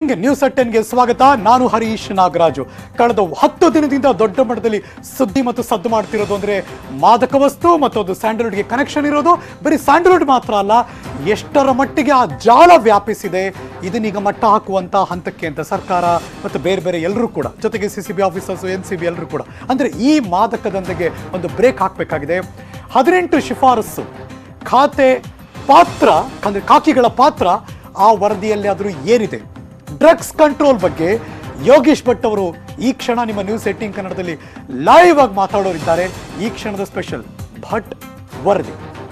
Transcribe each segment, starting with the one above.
Morning news ಗೆ ಸ್ವಾಗತ ನಾನು ಹರೀಶ್ ನಾಗರಾಜು ಕಳೆದ ಹತ್ತು ದಿನದಿಂದ ದೊಡ್ಡ ಮಟ್ಟದಲ್ಲಿ ಸುದ್ದಿ ಮತ್ತು ಸದ್ದು ಮಾಡ್ತಿರೋದು ಅಂದ್ರೆ ಮಾದಕ ವಸ್ತು ಮತ್ತು ಅದು ಸ್ಯಾಂಡಲ್ವುಡ್ಗೆ ಕನೆಕ್ಷನ್ ಇರೋದು ಬರೀ ಸ್ಯಾಂಡಲ್ವುಡ್ ಮಾತ್ರ ಅಲ್ಲ ಎಷ್ಟರ ಮಟ್ಟಿಗೆ ಆ ಜಾಲ ವ್ಯಾಪಿಸಿದೆ ಇದನ್ನೀಗ ಮಟ್ಟ ಹಾಕುವಂತ ಹಂತಕ್ಕೆ ಅಂತ ಸರ್ಕಾರ ಮತ್ತು ಬೇರೆ ಬೇರೆ ಎಲ್ಲರೂ ಕೂಡ ಜೊತೆಗೆ C C B officers N C B ಎಲ್ಲರೂ ಕೂಡ ಅಂದ್ರೆ ಈ ಮಾದಕ ದಂಧೆಗೆ ಒಂದು ಬ್ರೇಕ್ ಹಾಕಬೇಕಾಗಿದೆ ಹದಿನೆಂಟು ಶಿಫಾರಸ್ಸು ಖಾತೆ ಪಾತ್ರ ಅಂದ್ರೆ ಕಾಕಿಗಳ ಪಾತ್ರ ಆ ವರದಿಯಲ್ಲಿ ಆದರೂ ಏನಿದೆ ಡ್ರಗ್ಸ್ ಕಂಟ್ರೋಲ್ ಬಗ್ಗೆ ಯೋಗೇಶ್ ಭಟ್ ಅವರು ಈ ಕ್ಷಣ ನಿಮ್ಮ ನ್ಯೂಸ್ ಏಟೀನ್ ಕನ್ನಡದಲ್ಲಿ ಲೈವ್ ಆಗಿ ಮಾತಾಡೋರಿದ್ದಾರೆ ಈ ಕ್ಷಣದ ಸ್ಪೆಷಲ್ ಭಟ್ ವರದಿ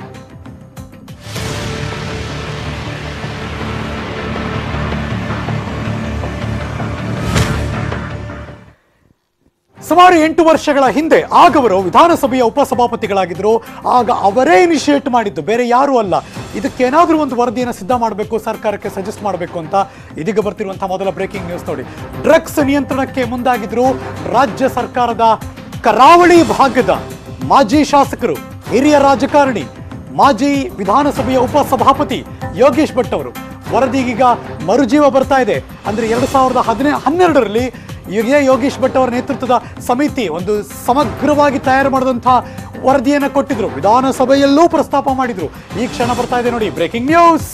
ಸುಮಾರು ಎಂಟು ವರ್ಷಗಳ ಹಿಂದೆ ಆಗವರು ವಿಧಾನಸಭೆಯ ಉಪಸಭಾಪತಿಗಳಾಗಿದ್ದರು ಆಗ ಅವರೇ ಇನಿಷಿಯೇಟ್ ಮಾಡಿದ್ದು ಬೇರೆ ಯಾರೂ ಅಲ್ಲ ಇದಕ್ಕೇನಾದರೂ ಒಂದು ವರದಿಯನ್ನು ಸಿದ್ಧ ಮಾಡಬೇಕು ಸರ್ಕಾರಕ್ಕೆ ಸಜೆಸ್ಟ್ ಮಾಡಬೇಕು ಅಂತ ಇದೀಗ ಬರ್ತಿರುವಂತಹ ಮೊದಲ ಬ್ರೇಕಿಂಗ್ ನ್ಯೂಸ್ ನೋಡಿ ಡ್ರಗ್ಸ್ ನಿಯಂತ್ರಣಕ್ಕೆ ಮುಂದಾಗಿದ್ರು ರಾಜ್ಯ ಸರ್ಕಾರದ ಕರಾವಳಿ ಭಾಗದ ಮಾಜಿ ಶಾಸಕರು ಹಿರಿಯ ರಾಜಕಾರಣಿ ಮಾಜಿ ವಿಧಾನಸಭೆಯ ಉಪಸಭಾಪತಿ ಯೋಗೇಶ್ ಭಟ್ ಅವರು ವರದಿಗೀಗ ಮರುಜೀವ ಬರ್ತಾ ಇದೆ ಅಂದ್ರೆ ಎರಡು ಸಾವಿರದ ಹದಿನೇ ಹನ್ನೆರಡರಲ್ಲಿ ಇದೇ ಯೋಗೇಶ್ ಭಟ್ ಅವರ ನೇತೃತ್ವದ ಸಮಿತಿ ಒಂದು ಸಮಗ್ರವಾಗಿ ತಯಾರು ಮಾಡಿದಂತಹ ವರದಿಯನ್ನು ಕೊಟ್ಟಿದ್ರು ವಿಧಾನಸಭೆಯಲ್ಲೂ ಪ್ರಸ್ತಾಪ ಮಾಡಿದ್ರು ಈ ಕ್ಷಣ ಬರ್ತಾ ಇದೆ ನೋಡಿ ಬ್ರೇಕಿಂಗ್ ನ್ಯೂಸ್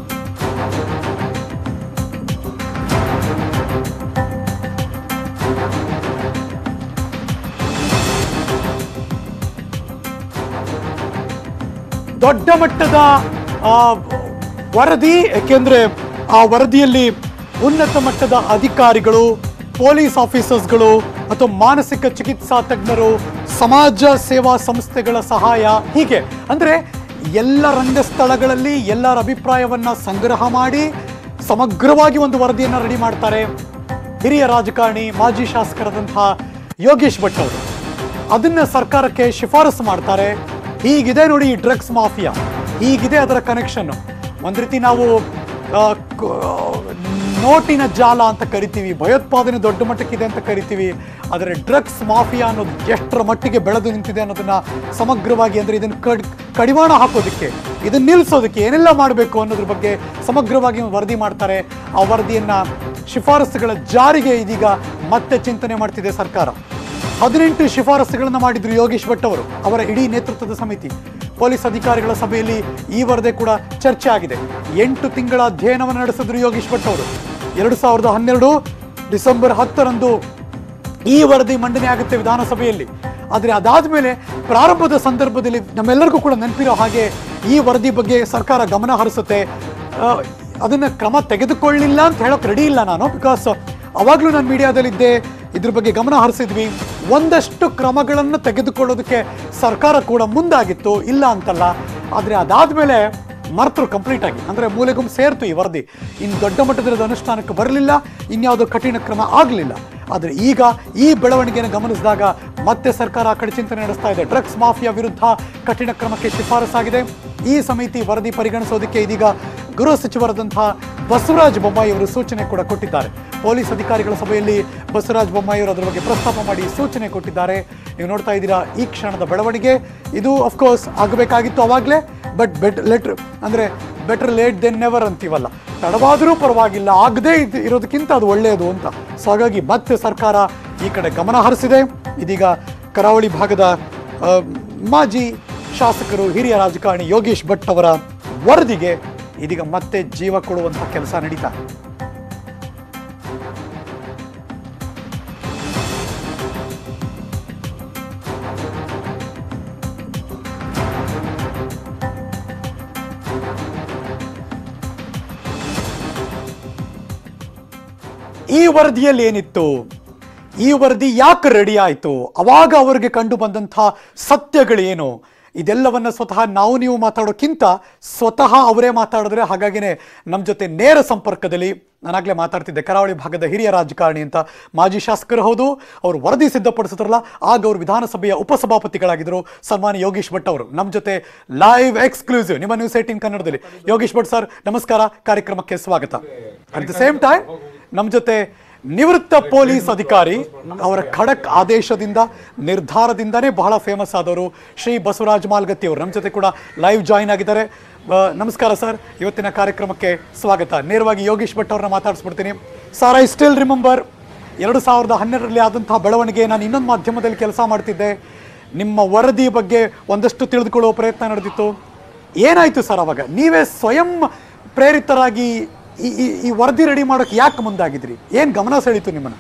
ದೊಡ್ಡ ಮಟ್ಟದ ಆ, ವರದಿ ಯಾಕೆಂದ್ರೆ ಆ ವರದಿಯಲ್ಲಿ ಉನ್ನತ ಮಟ್ಟದ ಅಧಿಕಾರಿಗಳು ಪೊಲೀಸ್ ಆಫೀಸರ್ಸ್ಗಳು ಮತ್ತು ಮಾನಸಿಕ ಚಿಕಿತ್ಸಾ ತಜ್ಞರು ಸಮಾಜ ಸೇವಾ ಸಂಸ್ಥೆಗಳ ಸಹಾಯ ಹೀಗೆ ಅಂದ್ರೆ ಎಲ್ಲ ರಂಗಸ್ಥಳಗಳಲ್ಲಿ ಎಲ್ಲರ ಅಭಿಪ್ರಾಯವನ್ನ ಸಂಗ್ರಹ ಮಾಡಿ ಸಮಗ್ರವಾಗಿ ಒಂದು ವರದಿಯನ್ನು ರೆಡಿ ಮಾಡ್ತಾರೆ ಹಿರಿಯ ರಾಜಕಾರಣಿ ಮಾಜಿ ಶಾಸಕರಾದಂತಹ ಯೋಗೇಶ್ ಭಟ್ ಅವರು ಅದನ್ನ ಸರ್ಕಾರಕ್ಕೆ ಶಿಫಾರಸು ಮಾಡ್ತಾರೆ ಹೀಗಿದೆ ನೋಡಿ ಈ ಡ್ರಗ್ಸ್ ಮಾಫಿಯಾ ಹೀಗಿದೆ ಅದರ ಕನೆಕ್ಷನ್ ಒಂದ್ ರೀತಿ ನಾವು ಆ, ಕ- ನೋಟಿನ ಜಾಲ ಅಂತ ಕರಿತೀವಿ ಭಯೋತ್ಪಾದನೆ ದೊಡ್ಡ ಮಟ್ಟಕ್ಕಿದೆ ಅಂತ ಕರಿತೀವಿ ಆದರೆ ಡ್ರಗ್ಸ್ ಮಾಫಿಯಾ ಅನ್ನೋದು ಎಷ್ಟರ ಮಟ್ಟಿಗೆ ಬೆಳೆದು ನಿಂತಿದೆ ಅನ್ನೋದನ್ನ ಸಮಗ್ರವಾಗಿ ಅಂದ್ರೆ ಇದನ್ನು ಕಡ್ ಕಡಿವಾಣ ಹಾಕೋದಕ್ಕೆ ಇದನ್ನ ನಿಲ್ಲಿಸೋದಕ್ಕೆ ಏನೆಲ್ಲ ಮಾಡಬೇಕು ಅನ್ನೋದ್ರ ಬಗ್ಗೆ ಸಮಗ್ರವಾಗಿ ಒಂದು ವರದಿ ಮಾಡ್ತಾರೆ ಆ ವರದಿಯನ್ನ ಶಿಫಾರಸುಗಳ ಜಾರಿಗೆ ಇದೀಗ ಮತ್ತೆ ಚಿಂತನೆ ಮಾಡ್ತಿದೆ ಸರ್ಕಾರ ಹದಿನೆಂಟು ಶಿಫಾರಸುಗಳನ್ನು ಮಾಡಿದ್ರು ಯೋಗೇಶ್ ಭಟ್ ಅವರು ಅವರ ಇಡೀ ನೇತೃತ್ವದ ಸಮಿತಿ ಪೊಲೀಸ್ ಅಧಿಕಾರಿಗಳ ಸಭೆಯಲ್ಲಿ ಈ ವರದಿ ಕೂಡ ಚರ್ಚೆ ಆಗಿದೆ ಎಂಟು ತಿಂಗಳ ಅಧ್ಯಯನವನ್ನು ನಡೆಸಿದ್ರು ಯೋಗೇಶ್ ಭಟ್ ಅವರು ಎರಡು ಸಾವಿರದ ಹನ್ನೆರಡು ಡಿಸೆಂಬರ್ ಹತ್ತರಂದು ಈ ವರದಿ ಮಂಡನೆ ಆಗುತ್ತೆ ವಿಧಾನಸಭೆಯಲ್ಲಿ ಆದರೆ ಅದಾದ್ಮೇಲೆ ಪ್ರಾರಂಭದ ಸಂದರ್ಭದಲ್ಲಿ ನಮ್ಮೆಲ್ಲರಿಗೂ ಕೂಡ ನೆನಪಿರೋ ಹಾಗೆ ಈ ವರದಿ ಬಗ್ಗೆ ಸರ್ಕಾರ ಗಮನ ಹರಿಸುತ್ತೆ ಆ, ಅದನ್ನ ಕ್ರಮ ತೆಗೆದುಕೊಳ್ಳಿಲ್ಲ ಅಂತ ಹೇಳೋಕೆ ರೆಡಿ ಇಲ್ಲ ನಾನು ಬಿಕಾಸ್ ಅವಾಗಲೂ ನಾನು ಮೀಡಿಯಾದಲ್ಲಿದ್ದೆ ಇದ್ರ ಬಗ್ಗೆ ಗಮನ ಹರಿಸಿದ್ವಿ ಒಂದಷ್ಟು ಕ್ರಮಗಳನ್ನು ತೆಗೆದುಕೊಳ್ಳೋದಕ್ಕೆ ಸರ್ಕಾರ ಕೂಡ ಮುಂದಾಗಿತ್ತು ಇಲ್ಲ ಅಂತಲ್ಲ ಆದರೆ ಅದಾದ್ಮೇಲೆ ಮರ್ತರು ಕಂಪ್ಲೀಟ್ ಆಗಿ ಅಂದ್ರೆ ಮೂಲೆಗುಂಬು ಸೇರ್ತು ಈ ವರದಿ ಇನ್ನು ದೊಡ್ಡ ಮಟ್ಟದಲ್ಲಿ ಅದು ಅನುಷ್ಠಾನಕ್ಕೆ ಬರಲಿಲ್ಲ ಇನ್ಯಾವುದೋ ಕಠಿಣ ಕ್ರಮ ಆಗಲಿಲ್ಲ ಆದರೆ ಈಗ ಈ ಬೆಳವಣಿಗೆಯನ್ನು ಗಮನಿಸಿದಾಗ ಮತ್ತೆ ಸರ್ಕಾರ ಆ ಕಡೆ ಚಿಂತನೆ ನಡೆಸ್ತಾ ಇದೆ ಡ್ರಗ್ಸ್ ಮಾಫಿಯಾ ವಿರುದ್ಧ ಕಠಿಣ ಕ್ರಮಕ್ಕೆ ಶಿಫಾರಸಾಗಿದೆ ಈ ಸಮಿತಿ ವರದಿ ಪರಿಗಣಿಸೋದಕ್ಕೆ ಇದೀಗ ಗೃಹ ಸಚಿವರಾದಂತಹ ಬಸವರಾಜ ಬೊಮ್ಮಾಯಿ ಅವರು ಸೂಚನೆ ಕೂಡ ಕೊಟ್ಟಿದ್ದಾರೆ ಪೊಲೀಸ್ ಅಧಿಕಾರಿಗಳ ಸಭೆಯಲ್ಲಿ ಬಸವರಾಜ ಬೊಮ್ಮಾಯಿ ಅವರು ಅದರ ಬಗ್ಗೆ ಪ್ರಸ್ತಾಪ ಮಾಡಿ ಸೂಚನೆ ಕೊಟ್ಟಿದ್ದಾರೆ ನೀವು ನೋಡ್ತಾ ಇದ್ದೀರಾ ಈ ಕ್ಷಣದ ಬೆಳವಣಿಗೆ ಇದು ಅಫ್ಕೋರ್ಸ್ ಆಗಬೇಕಾಗಿತ್ತು ಅವಾಗಲೇ ಬಟ್ ಬೆಟ್ ಲೆಟ್ರ್ ಅಂದರೆ ಬೆಟರ್ ಲೇಟ್ ದೆನ್ ನೆವರ್ ಅಂತೀವಲ್ಲ ತಡವಾದರೂ ಪರವಾಗಿಲ್ಲ ಆಗದೇ ಇದು ಇರೋದಕ್ಕಿಂತ ಅದು ಒಳ್ಳೆಯದು ಅಂತ ಸೊ ಹಾಗಾಗಿ ಮತ್ತೆ ಸರ್ಕಾರ ಈ ಕಡೆ ಗಮನ ಹರಿಸಿದೆ ಇದೀಗ ಕರಾವಳಿ ಭಾಗದ ಆ, ಮಾಜಿ ಶಾಸಕರು ಹಿರಿಯ ರಾಜಕಾರಣಿ ಯೋಗೇಶ್ ಭಟ್ ಅವರ ವರದಿಗೆ ಇದೀಗ ಮತ್ತೆ ಜೀವ ಕೊಡುವಂಥ ಕೆಲಸ ನಡೀತಾ ಇದೆ. ಈ ವರದಿಯಲ್ಲಿ ಏನಿತ್ತು ಈ ವರದಿ ಯಾಕೆ ರೆಡಿ ಆಯಿತು ಅವಾಗ ಅವರಿಗೆ ಕಂಡು ಬಂದಂಥ ಸತ್ಯಗಳೇನು ಇದೆಲ್ಲವನ್ನ ಸ್ವತಃ ನಾವು ನೀವು ಮಾತಾಡೋಕ್ಕಿಂತ ಸ್ವತಃ ಅವರೇ ಮಾತಾಡಿದ್ರೆ ಹಾಗಾಗಿನೇ ನಮ್ಮ ಜೊತೆ ನೇರ ಸಂಪರ್ಕದಲ್ಲಿ ನಾನಾಗಲೇ ಮಾತಾಡ್ತಿದ್ದೆ ಕರಾವಳಿ ಭಾಗದ ಹಿರಿಯ ರಾಜಕಾರಣಿ ಅಂತ ಮಾಜಿ ಶಾಸಕರು ಹೌದು ಅವರು ವರದಿ ಸಿದ್ಧಪಡಿಸಿದ್ರಲ್ಲ ಆಗ ಅವರು ವಿಧಾನಸಭೆಯ ಉಪಸಭಾಪತಿಗಳಾಗಿದ್ದರು ಸನ್ಮಾನ್ಯ ಯೋಗೇಶ್ ಭಟ್ ಅವರು ನಮ್ಮ ಜೊತೆ ಲೈವ್ ಎಕ್ಸ್ಕ್ಲೂಸಿವ್ ನಿಮ್ಮ ನ್ಯೂಸ್ ಏಟೀನ್ ಕನ್ನಡದಲ್ಲಿ ಯೋಗೇಶ್ ಭಟ್ ಸರ್ ನಮಸ್ಕಾರ ಕಾರ್ಯಕ್ರಮಕ್ಕೆ ಸ್ವಾಗತ ಅಟ್ ದ ಸೇಮ್ ಟೈಮ್ ನಮ್ಮ ಜೊತೆ ನಿವೃತ್ತ ಪೊಲೀಸ್ ಅಧಿಕಾರಿ ಅವರ ಖಡಕ್ ಆದೇಶದಿಂದ ನಿರ್ಧಾರದಿಂದನೇ ಬಹಳ ಫೇಮಸ್ ಆದವರು ಶ್ರೀ ಬಸವರಾಜ್ ಮಾಲ್ಗತ್ತಿ ಅವರು ನಮ್ಮ ಜೊತೆ ಕೂಡ ಲೈವ್ ಜಾಯಿನ್ ಆಗಿದ್ದಾರೆ ಆ, ನಮಸ್ಕಾರ ಸರ್ ಇವತ್ತಿನ ಕಾರ್ಯಕ್ರಮಕ್ಕೆ ಸ್ವಾಗತ ನೇರವಾಗಿ ಯೋಗೇಶ್ ಭಟ್ ಅವ್ರನ್ನ ಮಾತಾಡಿಸ್ಬಿಡ್ತೀನಿ ಸಾರ್ ಐ ಸ್ಟಿಲ್ ರಿಮೆಂಬರ್ ಎರಡು ಸಾವಿರದ ಹನ್ನೆರಡರಲ್ಲಿ ಆದಂತಹ ಬೆಳವಣಿಗೆ ನಾನು ಇನ್ನೊಂದು ಮಾಧ್ಯಮದಲ್ಲಿ ಕೆಲಸ ಮಾಡ್ತಿದ್ದೆ ನಿಮ್ಮ ವರದಿ ಬಗ್ಗೆ ಒಂದಷ್ಟು ತಿಳಿದುಕೊಳ್ಳುವ ಪ್ರಯತ್ನ ನಡೆದಿತ್ತು ಏನಾಯ್ತು ಸರ್ ಅವಾಗ ನೀವೇ ಸ್ವಯಂ ಪ್ರೇರಿತರಾಗಿ ಈ ಈ- ಈ ವರದಿ ರೆಡಿ ಮಾಡೋಕೆ ಯಾಕೆ ಮುಂದಾಗಿದ್ರಿ ಏನು ಗಮನ ಸೆಳೀತು ನಿಮ್ಮನ್ನು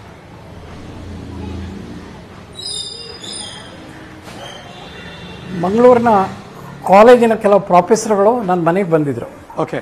ಮಂಗಳೂರಿನ ಕಾಲೇಜಿನ ಕೆಲವು ಪ್ರೊಫೆಸರ್ಗಳು ನನ್ನ ಮನೆಗೆ ಬಂದಿದ್ದರು ಓಕೆ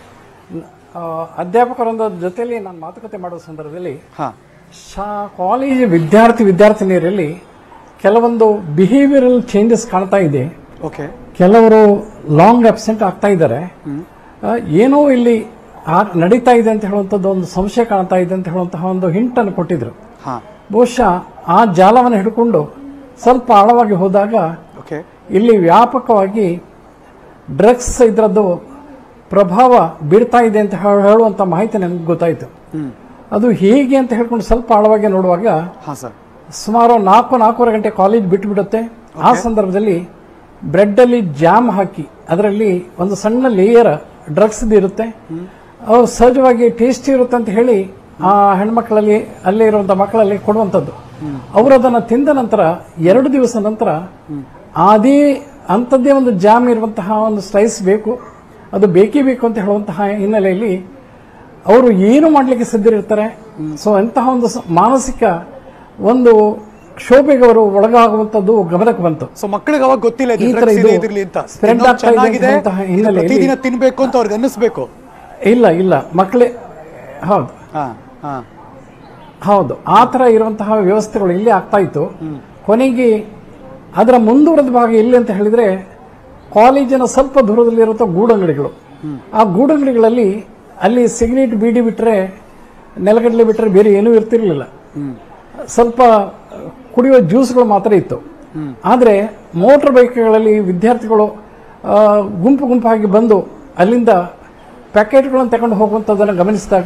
ಅಧ್ಯಾಪಕರೊಂದ ಜೊತೆಯಲ್ಲಿ ನಾನು ಮಾತುಕತೆ ಮಾಡುವ ಸಂದರ್ಭದಲ್ಲಿ ಹಾಂ ಶಾ ಕಾಲೇಜ್ ವಿದ್ಯಾರ್ಥಿ ವಿದ್ಯಾರ್ಥಿನಿಯರಲ್ಲಿ ಕೆಲವೊಂದು ಬಿಹೇವಿಯರಲ್ ಚೇಂಜಸ್ ಕಾಣ್ತಾ ಇದೆ ಓಕೆ ಕೆಲವರು ಲಾಂಗ್ ಅಬ್ಸೆಂಟ್ ಆಗ್ತಾ ಇದ್ದಾರೆ ಆ, ಏನೋ ಇಲ್ಲಿ ಆ- ನಡೀತಾ ಇದೆ ಅಂತ ಹೇಳುವಂಥದ್ದು ಒಂದು ಸಂಶಯ ಕಾಣ್ತಾ ಇದೆ ಅಂತ ಹೇಳುವಂತಹ ಒಂದು ಹಿಂಟನ್ನು ಕೊಟ್ಟಿದ್ರು ಹಾಂ ಬಹುಶಃ ಆ ಜಾಲವನ್ನು ಹಿಡ್ಕೊಂಡು ಸ್ವಲ್ಪ ಆಳವಾಗಿ ಹೋದಾಗ ಓಕೆ ಇಲ್ಲಿ ವ್ಯಾಪಕವಾಗಿ ಡ್ರಗ್ಸ್ ಇದರದ್ದು ಪ್ರಭಾವ ಬೀರ್ತಾ ಇದೆ ಅಂತ ಹೇಳ- ಹೇಳುವಂತ ಮಾಹಿತಿ ನನಗೆ ಗೊತ್ತಾಯಿತು ಅದು ಹೇಗೆ ಅಂತ ಹೇಳ್ಕೊಂಡು ಸ್ವಲ್ಪ ಆಳವಾಗಿ ನೋಡುವಾಗ ಹಾಂ ಸರ್ ಸುಮಾರು ನಾಲ್ಕು ನಾಲ್ಕೂವರೆ ಗಂಟೆ ಕಾಲೇಜ್ ಬಿಟ್ಟು ಬಿಡುತ್ತೆ ಆ ಸಂದರ್ಭದಲ್ಲಿ ಬ್ರೆಡ್ ಅಲ್ಲಿ ಜಾಮ್ ಹಾಕಿ ಅದರಲ್ಲಿ ಒಂದು ಸಣ್ಣ ಲೇಯರ್ ಡ್ರಗ್ಸ್ ಇರುತ್ತೆ ಅವ್ರು ಸಹಜವಾಗಿ ಟೇಸ್ಟಿ ಇರುತ್ತೆ ಅಂತ ಹೇಳಿ ಆ ಹೆಣ್ಮಕ್ಳಲ್ಲಿ ಅಲ್ಲೇ ಇರುವಂತ ಮಕ್ಕಳಲ್ಲಿ ಕೊಡುವಂಥದ್ದು ಅವರು ಅದನ್ನ ತಿಂದ ನಂತರ ಎರಡು ದಿವಸ ನಂತರ ಅದೇ ಅಂಥದ್ದೇ ಒಂದು ಜಾಮ್ ಇರುವಂತಹ ಒಂದು ಸ್ಲೈಸ್ ಬೇಕು ಅದು ಬೇಕೇ ಬೇಕು ಅಂತ ಹೇಳುವಂತಹ ಹಿನ್ನೆಲೆಯಲ್ಲಿ ಅವರು ಏನು ಮಾಡಲಿಕ್ಕೆ ಸಿದ್ಧರಿರ್ತಾರೆ ಸೊ ಅಂತಹ ಒಂದು ಸ- ಮಾನಸಿಕ ಒಂದು ಕ್ಷೋಭೆಗೆ ಅವರು ಒಳಗಾಗುವಂತದ್ದು ಗಮನಕ್ಕೆ ಬಂತು ಸೊ ಮಕ್ಕಳಿಗೆ ಅವಾಗ ಗೊತ್ತಿಲ್ಲ ಇದು ಈ ತರ drugs ಇದೆ ಇದು ಇದ್ರಲ್ಲಿ ಅಂತ spread ತಿನ್ನೋದು ಆಗ್ತಾ ಇದೆ ಚೆನ್ನಾಗಿದೆ ಅಂತಹ ಇದು ಹಿನ್ನೆಲೆಯಲ್ಲಿ- ಪ್ರತಿದಿನ ತಿನ್ಬೇಕು ಅಂತ ಅವ್ರಿಗೆ ಅನ್ನಿಸ್ಬೇಕು ಇಲ್ಲ ಇಲ್ಲ ಮಕ್ಕಳೇ ಹೌದು ಹಾ ಹಾ ಹೌದು ಆ ಥರ ಇರುವಂತಹ ವ್ಯವಸ್ಥೆಗಳು ಇಲ್ಲಿ ಆಗ್ತಾ ಇತ್ತು ಕೊನೆಗೆ ಅದರ ಮುಂದುವರೆದ ಭಾಗ ಎಲ್ಲಿ ಅಂತ ಹೇಳಿದ್ರೆ ಕಾಲೇಜಿನ ಸ್ವಲ್ಪ ದೂರದಲ್ಲಿರುವಂಥ ಗೂಡಂಗಡಿಗಳು ಆ ಗೂಡಂಗಡಿಗಳಲ್ಲಿ ಅಲ್ಲಿ ಸಿಗರೇಟ್ ಬೀಡಿ ಬಿಟ್ಟರೆ ನೆಲಗಡಲೆ ಬಿಟ್ಟರೆ ಬೇರೆ ಏನೂ ಇರ್ತಿರ್ಲಿಲ್ಲ ಸ್ವಲ್ಪ ಕುಡಿಯುವ ಜ್ಯೂಸ್ಗಳು ಮಾತ್ರ ಇತ್ತು ಆದರೆ ಮೋಟರ್ ಬೈಕ್ಗಳಲ್ಲಿ ವಿದ್ಯಾರ್ಥಿಗಳು ಆ, ಗುಂಪು ಗುಂಪಾಗಿ ಬಂದು ಅಲ್ಲಿಂದ ಪ್ಯಾಕೆಟ್ಗಳನ್ನು ತಗೊಂಡು ಹೋಗುವಂಥದ್ದನ್ನು ಗಮನಿಸಿದಾಗ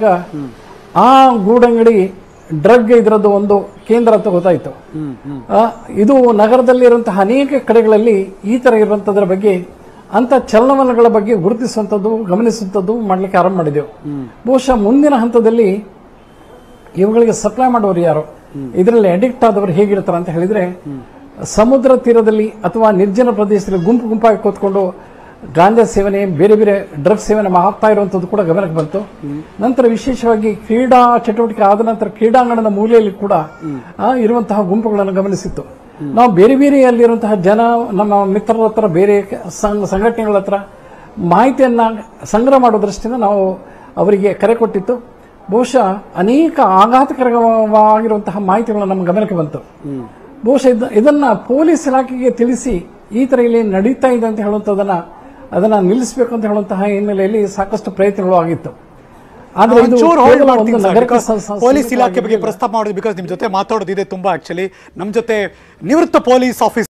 ಆ ಗೂಡಂಗಡಿ ಡ್ರಗ್ ಇದರದ್ದು ಒಂದು ಕೇಂದ್ರ ಅಂತ ಗೊತ್ತಾಯಿತು ಆ, ಇದು ನಗರದಲ್ಲಿರುವಂತಹ ಅನೇಕ ಕಡೆಗಳಲ್ಲಿ ಈ ತರ ಇರುವಂತದ್ರ ಬಗ್ಗೆ ಅಂತ ಚಲನವಲನಗಳ ಬಗ್ಗೆ ಗುರುತಿಸುವಂಥದ್ದು ಗಮನಿಸುವಂಥದ್ದು ಮಾಡಲಿಕ್ಕೆ ಆರಂಭ ಮಾಡಿದೆವು ಬಹುಶಃ ಮುಂದಿನ ಹಂತದಲ್ಲಿ ಇವುಗಳಿಗೆ ಸಪ್ಲೈ ಮಾಡೋರು ಯಾರು ಇದರಲ್ಲಿ ಅಡಿಕ್ಟ್ ಆದವರು ಹೇಗಿರ್ತಾರೆ ಅಂತ ಹೇಳಿದ್ರೆ ಸಮುದ್ರ ತೀರದಲ್ಲಿ ಅಥವಾ ನಿರ್ಜನ ಪ್ರದೇಶದಲ್ಲಿ ಗುಂಪು ಗುಂಪಾಗಿ ಕೂತ್ಕೊಂಡು ಗಾಂಜಾ ಸೇವನೆ ಬೇರೆ ಬೇರೆ ಡ್ರಗ್ಸ್ ಸೇವನೆ ಮಾಡ್ತಾ ಇರುವಂತದ್ದು ಕೂಡ ಗಮನಕ್ಕೆ ಬಂತು ನಂತರ ವಿಶೇಷವಾಗಿ ಕ್ರೀಡಾ ಚಟುವಟಿಕೆ ಆದ ನಂತರ ಕ್ರೀಡಾಂಗಣದ ಮೂಲೆಯಲ್ಲಿ ಕೂಡ ಆ, ಇರುವಂತಹ ಗುಂಪುಗಳನ್ನು ಗಮನಿಸಿತ್ತು ನಾವು ಬೇರೆ ಬೇರೆ ಅಲ್ಲಿರುವಂತಹ ಜನ ನಮ್ಮ ಮಿತ್ರರ ಹತ್ರ ಬೇರೆ ಸಂಘ- ಸಂಘಟನೆಗಳ ಹತ್ರ ಮಾಹಿತಿಯನ್ನ ಸಂಗ್ರಹ ಮಾಡೋ ದೃಷ್ಟಿಯಿಂದ ನಾವು ಅವರಿಗೆ ಕರೆ ಕೊಟ್ಟಿತ್ತು ಬಹುಶಃ ಅನೇಕ ಆಘಾತಕರವಾಗಿರುವಂತಹ ಮಾಹಿತಿಗಳು ನಮ್ಮ ಗಮನಕ್ಕೆ ಬಂತು ಬಹುಶಃ ಇದ- ಇದನ್ನ ಪೊಲೀಸ್ ಇಲಾಖೆಗೆ ತಿಳಿಸಿ ಈ ತರ ಇಲ್ಲಿ ನಡೀತಾ ಇದೆ ಅಂತ ಹೇಳುವಂತದನ್ನ ಅದನ್ನ ನಿಲ್ಲಿಸಬೇಕು ಅಂತ ಹೇಳುವಂತಹ ಹಿನ್ನೆಲೆಯಲ್ಲಿ ಸಾಕಷ್ಟು ಪ್ರಯತ್ನಗಳು ಆಗಿತ್ತು ಆದ್ರೆ ಇದು ಒಂಚೂರು hold ಕೇವಲ ಮಾಡ್ತೀನಿ ಒಂದು sir, ನಗರಕ್ಕೆ because ಸ- ಸ- ಪೊಲೀಸ್ ಇಲಾಖೆ ಬಗ್ಗೆ ಸೀಮಿತವಾಗಿರಲಿಲ್ಲ. ಪ್ರಸ್ತಾಪ ಮಾಡೋದು ಬಿಕಾಸ್ ನಿಮ್ ಜೊತೆ ಮಾತಾಡೋದಿದೆ ತುಂಬಾ ಆಕ್ಚುಲಿ ನಮ್ ಜೊತೆ ನಿವೃತ್ತ ಪೊಲೀಸ್ ಆಫೀಸರ್